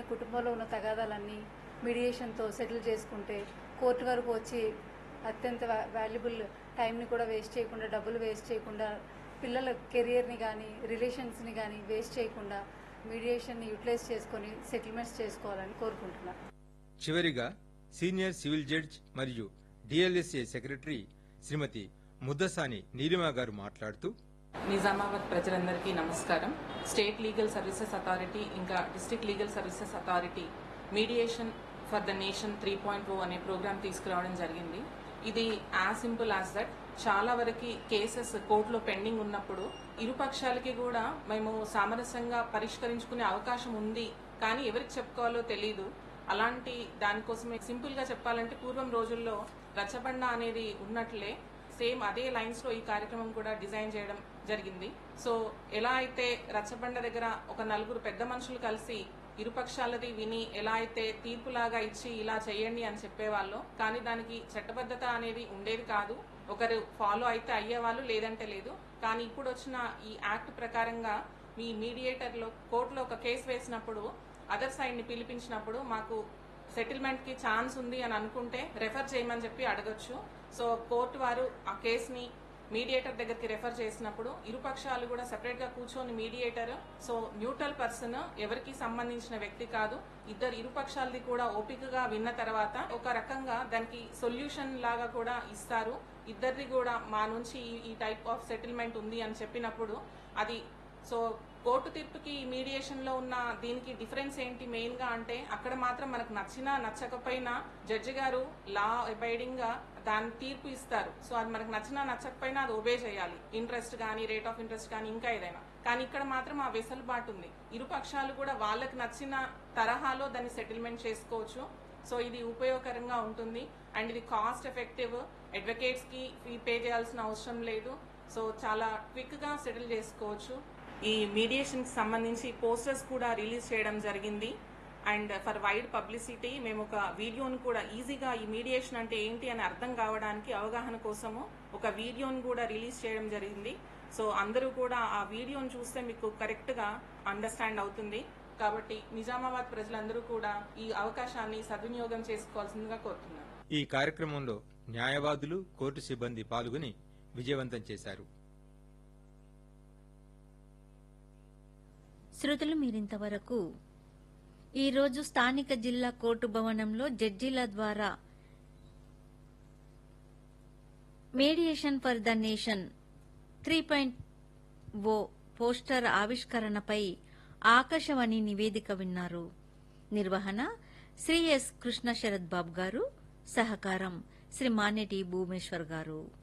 కుటుంబంలో ఉన్న తగాదాలన్నీ మీడియేషన్తో సెటిల్ చేసుకుంటే కోర్టు వరకు వచ్చి అత్యంత వాల్యుబుల్ టైంని కూడా వేస్ట్ చేయకుండా డబ్బులు వేస్ట్ చేయకుండా పిల్లల కెరియర్ని కానీ రిలేషన్స్ని కానీ వేస్ట్ చేయకుండా మీడియేషన్ని యూటిలైజ్ చేసుకొని సెటిల్మెంట్స్ చేసుకోవాలని కోరుకుంటున్నాను చివరిగా సీనియర్ సివిల్ జడ్జ్ మరియు డిఎల్ఎస్ఏ సెక్రటరీ శ్రీమతి ముద్దసాని నీలిమా గారు మాట్లాడుతూ నిజామాబాద్ ప్రజలందరికీ నమస్కారం స్టేట్ లీగల్ సర్వీసెస్ అథారిటీ ఇంకా district legal services authority mediation for the nation three point O అనే ప్రోగ్రామ్ తీసుకురావడం జరిగింది ఇది యాజ్ సింపుల్ యాజ్ దట్ చాలా వరకు కేసెస్ కోర్టులో పెండింగ్ ఉన్నప్పుడు ఇరు పక్షాలకి కూడా మేము సామరస్యంగా పరిష్కరించుకునే అవకాశం ఉంది కానీ ఎవరికి చెప్పుకోవాలో తెలియదు అలాంటి దానికోసమే సింపుల్ గా చెప్పాలంటే పూర్వం రోజుల్లో రచ్చబండ అనేది ఉన్నట్లే సేమ్ అదే లైన్స్ లో ఈ కార్యక్రమం కూడా డిజైన్ చేయడం జరిగింది సో ఎలా అయితే రచ్చబండ దగ్గర ఒక నలుగురు పెద్ద మనుషులు కలిసి ఇరుపక్షాలది విని ఎలా అయితే తీర్పులాగా ఇచ్చి ఇలా చేయండి అని చెప్పేవాళ్ళు కానీ దానికి చట్టబద్ధత అనేది ఉండేది కాదు ఒకరు ఫాలో అయితే అయ్యేవాళ్ళు లేదంటే లేదు కానీ ఇప్పుడు వచ్చిన ఈ యాక్ట్ ప్రకారంగా మీ మీడియేటర్లో కోర్టులో ఒక కేసు వేసినప్పుడు అదర్ సైడ్ ని పిలిపించినప్పుడు మాకు సెటిల్మెంట్ కి ఛాన్స్ ఉంది అని అనుకుంటే రెఫర్ చేయమని చెప్పి అడగొచ్చు సో కోర్టు వారు ఆ కేసుని మీడియేటర్ దగ్గరికి రెఫర్ చేసినప్పుడు ఇరుపక్షాలు కూడా సెపరేట్ గా కూర్చొని మీడియేటర్ సో న్యూట్రల్ పర్సన్ ఎవరికి సంబంధించిన వ్యక్తి కాదు ఇద్దరు ఇరుపక్షాలది కూడా ఓపికగా విన్న తర్వాత ఒక రకంగా దానికి సొల్యూషన్ లాగా కూడా ఇస్తారు ఇద్దరిది కూడా మా నుంచి ఈ- ఈ టైప్ ఆఫ్ సెటిల్మెంట్ ఉంది అని చెప్పినప్పుడు అది సో కోర్టు తీర్పుకి మీడియేషన్ లో ఉన్న దీనికి డిఫరెన్స్ ఏంటి మెయిన్ గా అంటే అక్కడ మాత్రం మనకు నచ్చినా నచ్చకపోయినా జడ్జి గారు లా అబైడింగ్ గా దాని తీర్పు ఇస్తారు సో అది మనకు నచ్చినా నచ్చకపోయినా అది ఒబే చేయాలి ఇంట్రెస్ట్ కానీ రేట్ ఆఫ్ ఇంట్రెస్ట్ కానీ ఇంకా ఏదైనా కానీ ఇక్కడ మాత్రం ఆ వెసులుబాటు ఉంది ఇరు పక్షాలు కూడా వాళ్ళకి నచ్చిన తరహాలో దాన్ని సెటిల్మెంట్ చేసుకోవచ్చు సో ఇది ఉపయోగకరంగా ఉంటుంది అండ్ ఇది కాస్ట్ ఎఫెక్టివ్ అడ్వకేట్స్ కి ఫీ పే చేయాల్సిన అవసరం లేదు సో చాలా క్విక్ గా సెటిల్ చేసుకోవచ్చు ఈ మీడియేషన్ కి సంబంధించి పోస్టర్స్ కూడా రిలీజ్ చేయడం జరిగింది అండ్ ఫర్ వైడ్ పబ్లిసిటీ మేము ఒక వీడియోని కూడా ఈజీగా ఈ మీడియేషన్ అంటే ఏంటి అని అర్థం కావడానికి అవగాహన కోసము ఒక వీడియోని కూడా రిలీజ్ చేయడం జరిగింది సో అందరూ కూడా ఆ వీడియోని చూస్తే మీకు కరెక్ట్ గా అండర్స్టాండ్ అవుతుంది కాబట్టి నిజామాబాద్ ప్రజలందరూ కూడా ఈ అవకాశాన్ని సద్వినియోగం చేసుకోవాల్సిందిగా కోరుతున్నాను ఈ కార్యక్రమంలో న్యాయవాదులు కోర్టు సిబ్బంది పాల్గొని విజయవంతం చేశారు శ్రోతలు మీరింతవరకు ఈరోజు స్థానిక జిల్లా కోర్టు భవనంలో జడ్జీల ద్వారా mediation for the nation three point O poster ఆవిష్కరణపై ఆకాశవాణి నివేదిక విన్నారు నిర్వహణ శ్రీ ఎస్ కృష్ణ శరత్ బాబు గారు సహకారం శ్రీ మానేటి భూమేశ్వర్ గారు